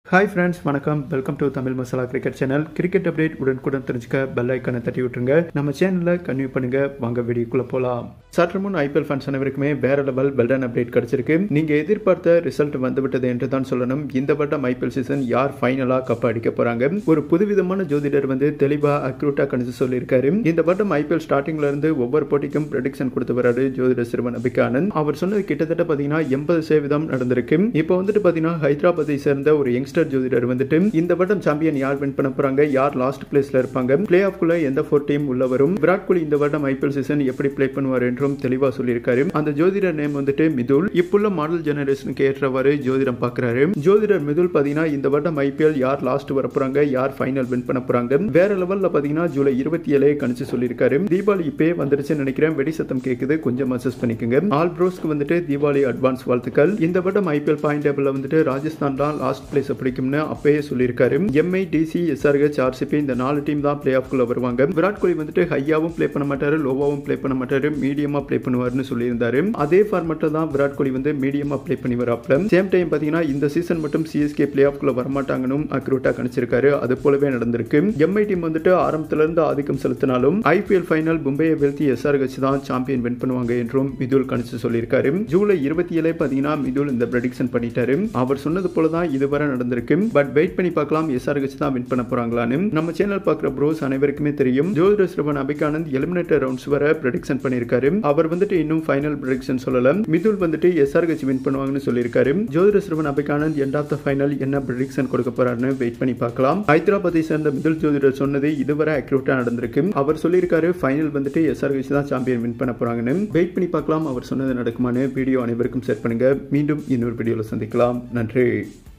hi friends வணக்கம் welcome to Tamil masala cricket channel cricket update உடனுக்குடன் தெரிஞ்சுக்க பெல் ஐக்கனை தட்டி விட்டுருங்க நம்ம சேனலில் கன்வியூ பண்ணுங்க வாங்க வீடியோக்குள்ள போகலாம் சற்று முன் ஐபிஎல் ஃபேன்ஸ் அனைவருக்குமே வேற லெவல் பெல்டன் அப்டேட் கிடைச்சிருக்கு நீங்க எதிர்பார்த்த ரிசல்ட் வந்துவிட்டது என்று தான் சொல்லணும் இந்த வட்டம் ஐபிஎல் சீசன் யார் ஃபைனலா கப் அடிக்க போறாங்க ஒரு புதுவிதமான ஜோதிடர் வந்து தெளிவா அக்ரூட்டா கணிச்சு சொல்லியிருக்காரு இந்த வட்டம் ஐபிஎல் ஸ்டார்டிங்ல இருந்து ஒவ்வொரு போட்டிக்கும் ப்ரெடிக்ஷன் கொடுத்து வராரு ஜோதிடர் சிறுவன் அபிகானந்த் அவர் சொன்னது கிட்டத்தட்ட பாத்தீங்கன்னா எண்பது சதவீதம் நடந்திருக்கு இப்போ வந்துட்டு பாத்தீங்கன்னா ஹைதராபாத்தை சேர்ந்த ஒரு யங்ஸ்டர் ஜோதிடர் வந்துட்டு இந்த வட்டம் சாம்பியன் யார் வின் பண்ண போறாங்க யார் லாஸ்ட் பிளேஸ்ல இருப்பாங்க பிளே ஆஃப்குள்ள எந்த ஃபோர் டீம் உள்ள வரும் விராட் கோலி இந்த வட்டம் ஐபிஎல் சீசன் எப்படி பிளே பண்ணுவார் என்றும் தெளிவா சொல்லியிருக்காரு அந்த ஜோதிடர் நேம் வந்துட்டு மிதுல் இப்புள்ள மாடல் ஜெனரேஷனுக்கு ஏற்றவாறு ஜோதிடம் பாக்குறாரு ஜோதிடர் மிதுல் பாத்தீங்கன்னா இந்த வட்டம் ஐபிஎல் யார் லாஸ்ட் வர போறாங்க யார் ஃபைனல் வின் பண்ண போறாங்க வேற லெவல்ல பாத்தீங்கன்னா ஜூலை இருபத்தி ஏழே கணிச்சு சொல்லியிருக்காரு தீபாவளி இப்பே வந்துருச்சுன்னு நினைக்கிறேன் வெடி சத்தம் கேக்குது கொஞ்சம் அசஸ் பண்ணிக்கோங்க ஆல் ப்ரோஸ்க்கு வந்துட்டு தீபாவளி அட்வான்ஸ் வாழ்த்துக்கள் இந்த வட்டம் ஐபிஎல் பாயிண்ட் டேபிள்ல வந்துட்டு ராஜஸ்தான் தான் லாஸ்ட் பிளேஸ் பிடிக்கும்னு அப்பயே சொல்லியிருக்காரு எம்ஐ டிசி எஸ்ஆர்ஹெச் ஆர்சிபி இந்த நாலு டீம் தான் பிளே ஆஃப்குள்ள வருவாங்க விராட் கோலி வந்துட்டு ஹையாவும் பிளே பண்ண மாட்டாரு லோவாவும் பிளே பண்ண மாட்டாரு மீடியமா பிளே பண்ணுவாருன்னு சொல்லியிருந்தாரு அதே ஃபார்மேட்டில் தான் விராட் கோலி வந்து மீடியமா பிளே பண்ணி வராப்ல சேம் டைம் பாத்தீங்கன்னா இந்த சீசன் மட்டும் சிஎஸ்கே பிளே ஆஃப்குள்ள வரமாட்டாங்கன்னு அக்ரூட்டா கணிச்சிருக்காரு அது போலவே நடந்திருக்கு எம்ஐ டீம் வந்துட்டு ஆரம்பத்துல இருந்து ஆதிக்கம் செலுத்தினாலும் ஐபிஎல் ஃபைனல் மும்பையை வீழ்த்தி எஸ்ஆர்ஹெச் தான் சாம்பியன் வின் பண்ணுவாங்க என்றும் மிதுல் கணிச்சு சொல்லியிருக்காரு ஜூலை இருபத்தி ஏழு பாத்தீங்கன்னா மிதுல் இந்த ப்ரெடிக்ஷன் பண்ணிட்டாரு அவர் சொன்னது போல தான் இதுவரை நடந்திருக்கு பட் வெயிட் பண்ணி பார்க்கலாம் எஸ்ஆர்ஹெச் தான் வின் பண்ண போறாங்களான்னு நம்ம சேனல் பார்க்குற ப்ரோஸ் அனைவருக்குமே தெரியும் ஜோதிட சிறுவன் அபிகானந்த் எலிமினேட்டர் ரவுண்ட்ஸ் வர ப்ரெடிக்ஷன் பண்ணியிருக்காரு அவர் வந்துட்டு இன்னும் ஃபைனல் ப்ரெடிக்ஷன் சொல்லல மிதுல் வந்துட்டு எஸ்ஆர்ஹெச் வின் பண்ணுவாங்கன்னு சொல்லியிருக்காரு ஜோதிட சிறுவன் அபிகானந்த் எண்ட் ஆஃப் த ஃபைனல் என்ன ப்ரெடிக்ஷன் கொடுக்க போறாருன்னு வெயிட் பண்ணி பார்க்கலாம் ஹைதராபாத்தை சேர்ந்த மிதுல் ஜோதிடர் சொன்னது இதுவரை அக்யூரேட்டா நடந்திருக்கு அவர் சொல்லியிருக்காரு ஃபைனல் வந்துட்டு எஸ்ஆர்ஹெச் தான் சாம்பியன் வின் பண்ண போறாங்கன்னு வெயிட் பண்ணி பார்க்கலாம் அவர் சொன்னது நடக்குமான்னு வீடியோ அனைவருக்கும் ஷேர் பண்ணுங்க மீண்டும் இன்னொரு வீடியோவில் சந்திக்கலாம் நன்றி